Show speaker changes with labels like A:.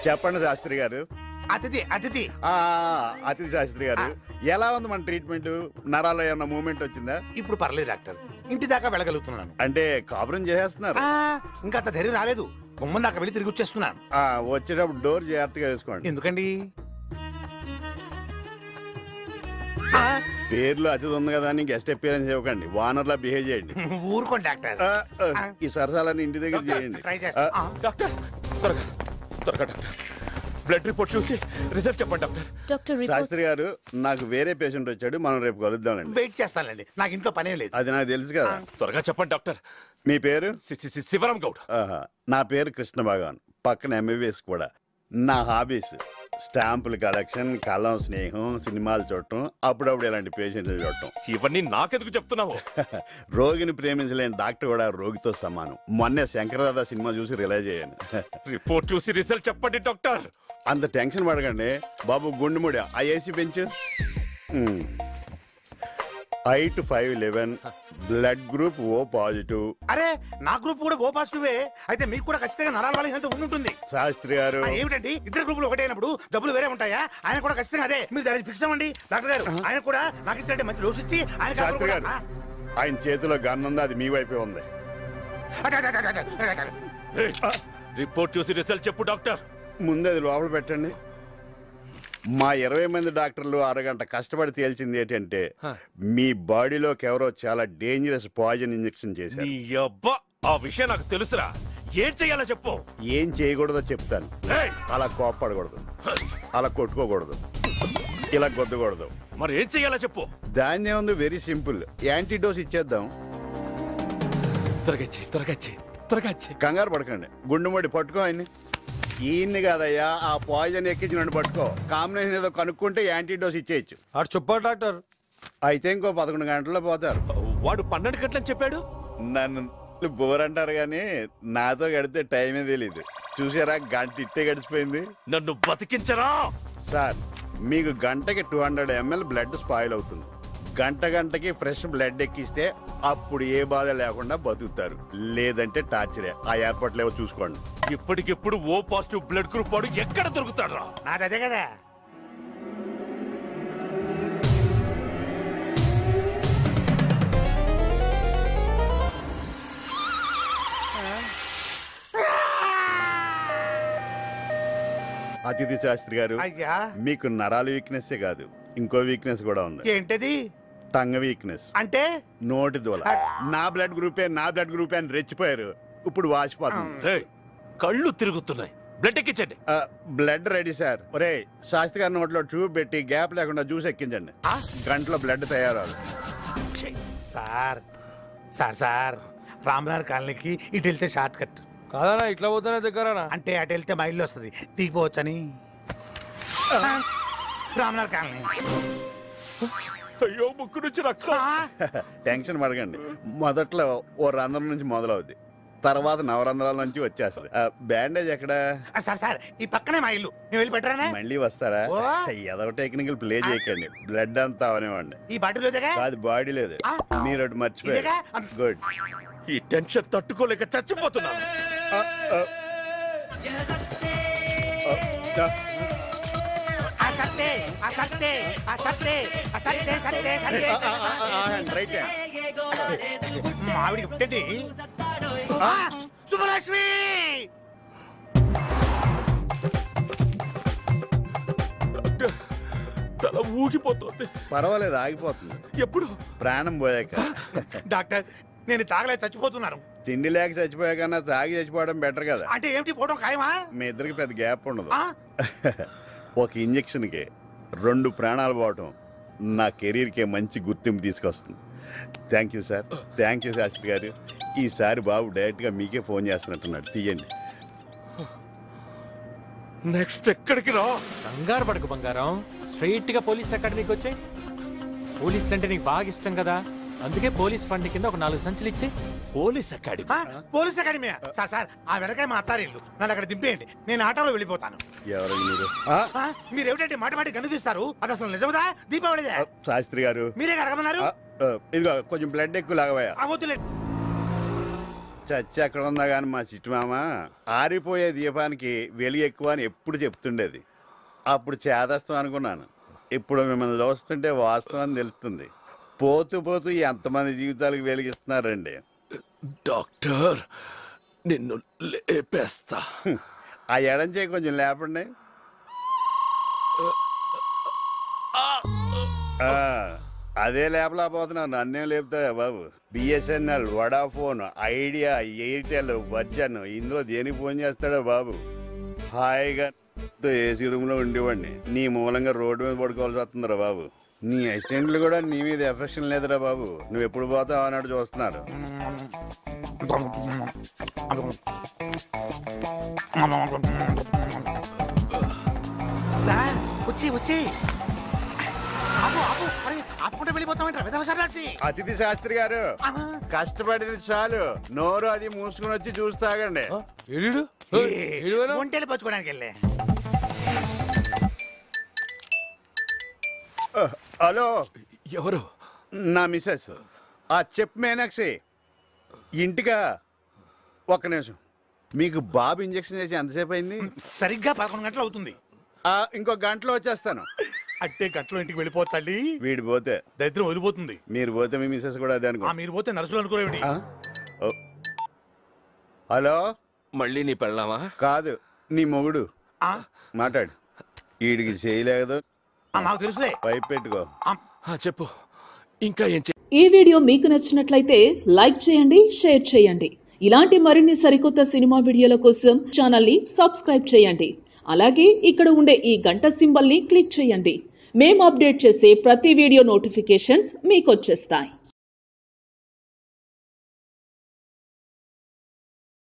A: చెప్పండి శాస్త్రి గారు
B: అతిథి అతిథి
A: ఆ అతిథి శాస్త్రి గారు ఎలా ఉంది మన ట్రీట్మెంట్ నరాల్లో ఏమన్నా మూమెంట్ వచ్చిందా
B: ఇప్పుడు పర్లేదు డాక్టర్ ఇంటి దాకా వెళ్ళగలుగుతున్నాను
A: అంటే కాపురం చేసేస్తున్నారు
B: ఆ, ఇంకా అంత ధైర్యం రాలేదు గుమ్మం దాకా వెళ్ళి తిరిగి వచ్చేస్తున్నాను
A: ఆ, వచ్చేటప్పుడు డోర్ జాగ్రత్తగా వేసుకోండి
B: ఎందుకండి ఆ,
A: పేర్లు అతిథి ఉంది కదా అని గెస్ట్ అపియరెన్స్ ఇవ్వకండి వానర్లా బిహేవ్ చేయండి
B: ఊరుకోండి డాక్టర్
A: ఆ, ఆ, ఈ సరసాలని ఇంటి దగ్గర చేయండి
B: ట్రై చేస్తా
A: ఆ,
B: ఆ,
C: డాక్టర్ త్వరగా త్వరగా డాక్టర్ బ్లడ్ రిపోర్ట్ చూసి రిజల్ట్ చెప్పండి డాక్టర్
D: డాక్టర్
A: శాస్త్రి గారు నాకు వేరే పేషెంట్ వచ్చాడు మనం రేపు కలుద్దామండి
B: వెయిట్ చేస్తానండి నాకు ఇంట్లో పనే లేదు
A: అది నాకు తెలుసు కదా
C: త్వరగా చెప్పండి డాక్టర్
A: మీ పేరు
C: సి- సి- సి- శివరాం గౌడ్
A: ఆహా. నా పేరు కృష్ణ భగవాన్ పక్కన ఎంబీబీఎస్ కూడా నా హాబీస్ స్టాంపుల కలెక్షన్ కలం స్నేహం సినిమాలు చూడటం అప్పుడప్పుడు ఇలాంటి పేషెంట్లు చూడటం
C: ఇవన్నీ నాకెందుకు చెప్తున్నావు
A: రోగిని ప్రేమించలేని డాక్టర్ కూడా రోగితో సమానం మొన్నే శంకరదాద సినిమా చూసి రిలైజ్ అయ్యాను
C: రిపోర్ట్ చూసి రిజల్ట్ చెప్పండి డాక్టర్
A: అంత టెన్షన్ పడకండి బాబు గుండెముడి ఆ ఏసీ పెంచు height five eleven blood group O positive
B: అరే నా గ్రూప్ కూడా ఓ పాజిటివే అయితే మీకు కూడా ఖచ్చితంగా నరాల వాళ్ళ హెల్త్ ఉంటుంది
A: శాస్త్రి గారు
B: ఆ, ఏమిటండి ఇద్దరు గ్రూపులు ఒకటే అయినప్పుడు డబ్బులు వేరే ఉంటాయా ఆయన కూడా ఖచ్చితంగా అదే మీరు దానికి ఫిక్స్ అవ్వండి డాక్టర్ గారు ఆయన కూడా నాకు ఇచ్చినట్టే మంచి డోస్ ఇచ్చి ఆయన
A: శాస్త్రి గారు ఆయన చేతిలో గన్ ఉంది అది మీ వైపే ఉంది
C: రిపోర్ట్ చూసి రిజల్ట్ చెప్పు డాక్టర్
A: ముందు అది లోపల పెట్టండి మా ఇరవై మంది డాక్టర్లు అరగంట కష్టపడి తేల్చింది ఏంటంటే మీ బాడీలోకి ఎవరో చాలా డేంజరస్ పాయిజన్ ఇంజెక్షన్ చేశారు
C: నీ అబ్బా ఆ విషయం నాకు తెలుసురా ఏం చెయ్యాలో చెప్పు
A: ఏం చేయకూడదో చెప్తాను
C: ఏయ్!
A: అలా కోప్పడకూడదు అలా కొట్టుకోకూడదు ఇలా కొద్దకూడదు
C: మరి ఏం చెయ్యాలో చెప్పు
A: దాన్ని ఉంది వెరీ సింపుల్ యాంటీడోస్ ఇచ్చేద్దాం
C: త్వరగా ఇచ్చి త్వరగా ఇచ్చి త్వరగా ఇచ్చి
A: కంగారు పడకండి గుండెముడి పట్టుకో ఆయన్ని ఈయన్ని కాదయ్యా ఆ పాయిజన్ ఎక్కించి పట్టుకో కాంబినేషన్ ఏదో కనుక్కుంటే యాంటీడోస్ ఇచ్చేయచ్చు
E: అటు చెప్పాడు డాక్టర్
A: అయితే ఇంకో పదకొండు గంటల్లో పోతారు
C: వాడు పన్నెండు గంటలని చెప్పాడు
A: నన్ను బోర్ అంటారు కానీ నాతో గడితే టైమే తెలీదు చూసారా గంట ఇట్టే గడిచిపోయింది
C: నన్ను బతికించరా
A: సార్ మీకు గంటకి two hundred ML blood spoil అవుతుంది గంట గంటకి ఫ్రెష్ బ్లడ్ ఎక్కిస్తే అప్పుడు ఏ బాధ లేకుండా బతుకుతారు లేదంటే టార్చరే ఆ ఏర్పాట్లు ఏవో చూసుకోండి
C: ఇప్పటికిప్పుడు ఓ పాజిటివ్ బ్లడ్ గ్రూప్ వాడు ఎక్కడ దొరుకుతాడు
B: నాది అదే కదా
A: అతిథి శాస్త్రి గారు
B: అయ్యా
A: మీకు నరాల వీక్నెస్ కాదు ఇంకో వీక్నెస్ కూడా ఉంది
B: ఏంటది
A: టంగ్ వీక్నెస్
B: అంటే
A: నోటి దూల నా బ్లడ్ గ్రూపే నా బ్లడ్ గ్రూపే అని రెచ్చిపోయారు ఇప్పుడు వాసిపోతుంది
C: రేయ్, కళ్ళు తిరుగుతున్నాయి బ్లడ్ ఎక్కించండి
A: ఆ, బ్లడ్ రెడీ సార్ ఒరే శాస్త్రి గారి నోట్లో ట్యూబ్ పెట్టి గ్యాప్ లేకుండా జ్యూస్ ఎక్కించండి
B: ఆ?
A: గంటలో బ్లడ్ తయారవ్వాలి
C: ఛీ,
B: సార్ సార్ సార్ రామ్నగర్ కాలనీకి ఇటు వెళ్తే షార్ట్ కట్
E: కాదన్నా ఇట్లా పోతేనే దగ్గరనా
B: అంటే అటు వెళ్తే మా ఇల్లు వస్తుంది దిగిపోవచ్చని రామ్నగర్ కాలనీ
C: అయ్యో ముక్కు నుంచి రక్తం
A: టెన్షన్ పడకండి మొదట్లో ఓ రంధ్రం నుంచి మొదలవుద్ది తర్వాత నవరంధ్రాల నుంచి వచ్చేస్తుంది ఆ, బ్యాండేజ్ ఎక్కడ
B: ఆ, సార్ సార్ ఈ పక్కనే మా ఇల్లు నేను వెళ్ళి పెట్టరానా
A: మళ్ళీ వస్తారా
B: ఓ.
A: ఏదో టెక్నికల్ ప్లే చేయకండి బ్లడ్ అంతా అవనివ్వండి
B: ఈ బాటిల్ దగ్గర
A: కాదు బాడీ లేదు
B: ఆ.
A: మీరు ఒకటి మర్చిపోయారు
B: ఇదేగా?
A: గుడ్
C: ఈ టెన్షన్ తట్టుకోలేక చచ్చిపోతున్నాను
B: ఆ సత్తే ఆ సత్తే ఆ సత్తే ఆ సత్తే సత్తే సత్తే
A: రైట్
B: మా ఆవిడికి పుట్టండి ఆ, శుభలక్ష్మి
C: డాక్టర్ తల ఊగిపోతుంది
A: పర్వాలేదు ఆగిపోతుంది
C: ఎప్పుడు
A: ప్రాణం పోయాక
B: డాక్టర్ నేను తాగలేదు చచ్చిపోతున్నాను
A: తిండి లేక చచ్చిపోయాకన్నా తాగి చచ్చిపోవడం బెటర్ కదా
B: అంటే ఏమిటి పోవడం ఖాయమా
A: మీ ఇద్దరికి పెద్ద గ్యాప్ ఉండదు
B: ఆ?
A: ఒక ఇంజెక్షన్కి రెండు ప్రాణాలు పోవటం నా కెరీర్కే మంచి గుర్తింపు తీసుకొస్తుంది thank you sir thank you Shastri garu ఈసారి బాబు డైరెక్ట్గా మీకే ఫోన్ చేస్తున్నట్టున్నాడు తీయండి
C: నెక్స్ట్ ఎక్కడికి రా
F: కంగారు పడకు బంగారం స్ట్రైట్ గా పోలీస్ అకాడమీకి వచ్చాయి పోలీసులు అంటే నీకు బాగా ఇష్టం కదా అందుకే పోలీస్ ఫండ్ కింద ఒక నాలుగు సంచులు ఇచ్చి
C: పోలీస్ అకాడమీ
B: ఆ? పోలీస్ అకాడమీ సార్ సార్ ఆ వెనకాయ మా అత్తారిల్లు నన్ను అక్కడ దింపేయండి నేను ఆటోలో వెళ్ళిపోతాను
A: ఎవరు మీరు ఆ,
B: ఆ? మీరు ఏమిటంటే మాట మాట గన్ను తీస్తారు అది అసలు నిజమదా దీపావళిదే
A: ఆ, శాస్త్రి గారు
B: మీరే అడగమన్నారు
A: ఆ, ఆ, ఇదిగో కొంచెం బ్లడ్ ఎక్కువ లాగవయ్యా
B: ఆ వద్దులే
A: చచ్చి ఎక్కడ ఉందా కానీ మా చిట్టు మామ ఆరిపోయే దీపానికి వెలుగు ఎక్కువ అని ఎప్పుడు చెప్తుండేది అప్పుడు చేదస్తాం అనుకున్నాను ఇప్పుడు మిమ్మల్ని చూస్తుంటే వాస్తవం అని తెలుస్తుంది పోతూ పోతూ ఎంతమంది జీవితాలకు వెలిగిస్తున్నారండి
C: డాక్టర్ నిన్ను లేపేస్తా
A: ఆ ఎడం చేయి కొంచెం లేపండి ఆ, అదే లేపలేకపోతున్నాను నన్నే లేపుతాయా బాబు BSNL Vodafone Idea Airtel Virgin ఇందులో దేనికి ఫోన్ చేస్తాడో బాబు హాయిగా ఏసీ రూమ్లో ఉండేవాడిని నీ మూలంగా రోడ్డు మీద పడుకోవాల్సి వస్తుందిరా బాబు నీ అసిస్టెంట్లు కూడా నీ మీద ఎఫెక్షన్ లేదురా బాబు నువ్వు ఎప్పుడు పోతావు అన్నట్టు చూస్తున్నారు
B: రా, వచ్చి వచ్చి ఆపు ఆపు అరే ఆపుకుంటే వెళ్ళిపోతామంటారా విధవ సన్నాసి
A: అతిథి శాస్త్రి గారు కష్టపడింది చాలు నోరు అది మూసుకుని వచ్చి చూస్తాగండి
E: ఏడు
B: ఒంటెలు పచ్చుకోవడానికి వెళ్ళే
A: హలో
C: ఎవరు
A: నా మిస్సెస్ ఆ చెప్ మీనాక్షి ఇంటిగా ఒక్క నిమిషం మీకు బాబు ఇంజెక్షన్ చేసి ఎంతసేపు అయింది
B: సరిగ్గా పదకొండు గంటలు అవుతుంది
A: ఆ, ఇంకో గంటలో వచ్చేస్తాను
B: అట్టే గంటలో ఇంటికి వెళ్ళిపోవచ్చండి
A: వీడు పోతే
B: దరిద్రం వదిలిపోతుంది
A: మీరు పోతే మీ మిస్సెస్ కూడా అదే
B: ఆ
A: అనుకో
B: మీరు పోతే నర్సులు అనుకోరేమిటి
A: ఆ? ఓ. హలో
C: మళ్ళీ నీ పెళ్ళామా
A: కాదు నీ మొగుడు
B: ఆ,
A: మాట్లాడు వీడికి చేయలేదు
B: ఆ, మాకు తెలుసులే
A: పైప్ పెట్టుకో
B: ఆ,
C: ఆ, చెప్పు ఇంకా ఏం చే
D: ఈ వీడియో మీకు నచ్చినట్లయితే లైక్ చేయండి షేర్ చేయండి ఇలాంటి మరిన్ని సరికొత్త సినిమా వీడియోల కోసం ఛానల్ని సబ్స్క్రైబ్ చేయండి అలాగే ఇక్కడ ఉండే ఈ గంట సింబల్ని క్లిక్ చేయండి మేము అప్డేట్ చేసే ప్రతి వీడియో నోటిఫికేషన్స్ మీకు వచ్చేస్తాయి